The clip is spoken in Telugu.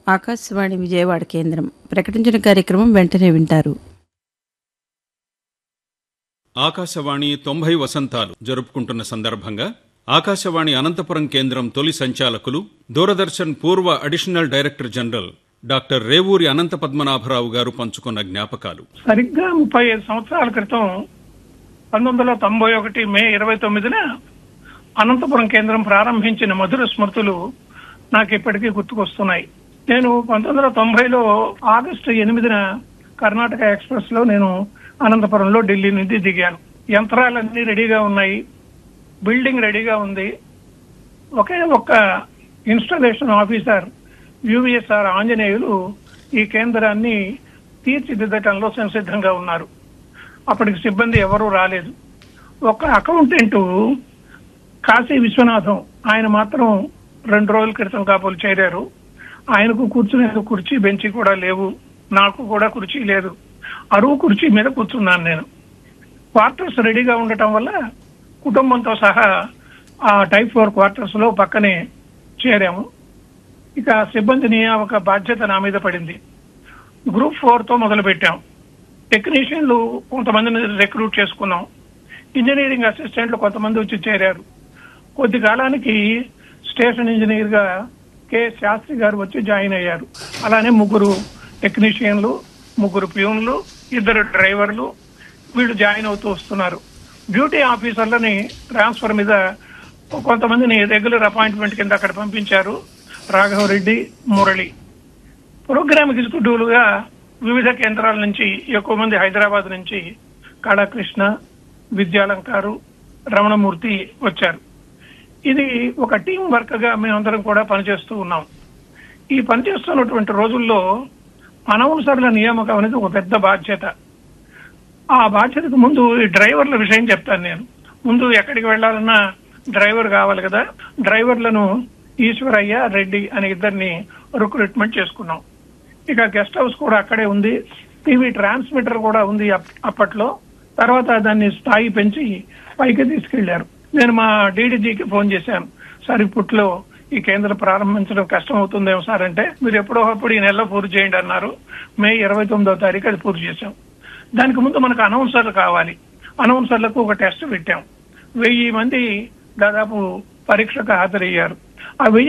ఆకాశవాణి విజయవాడ కేంద్రం ప్రకటించిన కార్యక్రమం వెంటనే వింటారు ఆకాశవాణి తొంభై వసంతాలు జరుపుకుంటున్న సందర్భంగా ఆకాశవాణి అనంతపురం కేంద్రం తొలి సంచాలకులు దూరదర్శన్ పూర్వ additional director general doctor Revuri Anantha Padmanabharao గారు పంచుకున్న జ్ఞాపకాలు సరిగ్గా ముప్పై ఐదు సంవత్సరాల క్రితం పంతొమ్మిది వందల తొంభై ఒకటి మే ఇరవై తొమ్మిదిన అనంతపురం కేంద్రం ప్రారంభించిన మధుర స్మృతులు నాకు ఇప్పటికీ గుర్తుకొస్తున్నాయి నేను పంతొమ్మిది వందల తొంభైలో ఆగస్టు ఎనిమిదిన కర్ణాటక ఎక్స్ప్రెస్ లో నేను అనంతపురంలో ఢిల్లీ నుంచి దిగాను యంత్రాలన్నీ రెడీగా ఉన్నాయి బిల్డింగ్ రెడీగా ఉంది ఒకే ఒక్క ఇన్స్టాలేషన్ ఆఫీసర్ యువిఎస్ఆర్ ఆంజనేయులు ఈ కేంద్రాన్ని తీర్చిదిద్దటంలో సంసిద్ధంగా ఉన్నారు అప్పటికి సిబ్బంది ఎవరూ రాలేదు ఒక అకౌంటెంట్ కాశీ విశ్వనాథం ఆయన మాత్రం రెండు రోజుల క్రితం కాపులు చేరారు ఆయనకు కూర్చునేందుకు కుర్చీ బెంచి కూడా లేవు నాకు కూడా కుర్చీ లేదు అరువు కుర్చీ మీద కూర్చున్నాను నేను క్వార్టర్స్ రెడీగా ఉండటం వల్ల కుటుంబంతో సహా ఆ టైప్ ఫోర్ క్వార్టర్స్ లో పక్కనే చేరాము ఇక సిబ్బంది నియామక బాధ్యత నా మీద పడింది గ్రూప్ ఫోర్ తో మొదలు పెట్టాం టెక్నీషియన్లు కొంతమందిని రిక్రూట్ చేసుకున్నాం ఇంజనీరింగ్ అసిస్టెంట్లు కొంతమంది వచ్చి చేరారు కొద్ది కాలానికి స్టేషన్ ఇంజనీర్ గా కె శాస్త్రి గారు వచ్చి జాయిన్ అయ్యారు అలానే ముగ్గురు టెక్నీషియన్లు ముగ్గురు ప్యూన్లు ఇద్దరు డ్రైవర్లు వీళ్ళు జాయిన్ అవుతూ వస్తున్నారు డ్యూటీ ఆఫీసర్లని ట్రాన్స్ఫర్ మీద కొంతమందిని రెగ్యులర్ అపాయింట్మెంట్ కింద అక్కడ పంపించారు రాఘవరెడ్డి మురళి ప్రోగ్రామ్ ఎగ్జిక్యూటివ్లుగా వివిధ కేంద్రాల నుంచి ఎక్కువ మంది హైదరాబాద్ నుంచి కాళాకృష్ణ విద్యాలంకారు రమణమూర్తి వచ్చారు ఇది ఒక టీం వర్క్ గా మేమందరం కూడా పనిచేస్తూ ఉన్నాం ఈ పనిచేస్తున్నటువంటి రోజుల్లో అనవసరుల నియామకం అనేది ఒక పెద్ద బాధ్యత ఆ బాధ్యతకు ముందు ఈ డ్రైవర్ల విషయం చెప్తాను నేను ముందు ఎక్కడికి వెళ్ళాలన్నా డ్రైవర్ కావాలి కదా డ్రైవర్లను ఈశ్వరయ్య రెడ్డి అనే ఇద్దరిని రిక్రూట్మెంట్ చేసుకున్నాం ఇక గెస్ట్ హౌస్ కూడా అక్కడే ఉంది టీవీ ట్రాన్స్మిటర్ కూడా ఉంది అప్- అప్పట్లో తర్వాత దాన్ని స్థాయి పెంచి పైకి తీసుకెళ్లారు నేను మా డీడీజీకి ఫోన్ చేశాను సార్ ఇప్పట్లో ఈ కేంద్రం ప్రారంభించడం కష్టం అవుతుందేమో సార్ అంటే మీరు ఎప్పుడో అప్పుడు ఈ నెలలో పూర్తి చేయండి అన్నారు మే ఇరవై తొమ్మిదో తారీఖు అది పూర్తి చేశాం దానికి ముందు మనకు అనౌన్సర్లు కావాలి అనౌన్సర్లకు ఒక టెస్ట్ పెట్టాం వెయ్యి మంది దాదాపు పరీక్షకు హాజరయ్యారు ఆ వెయ్యి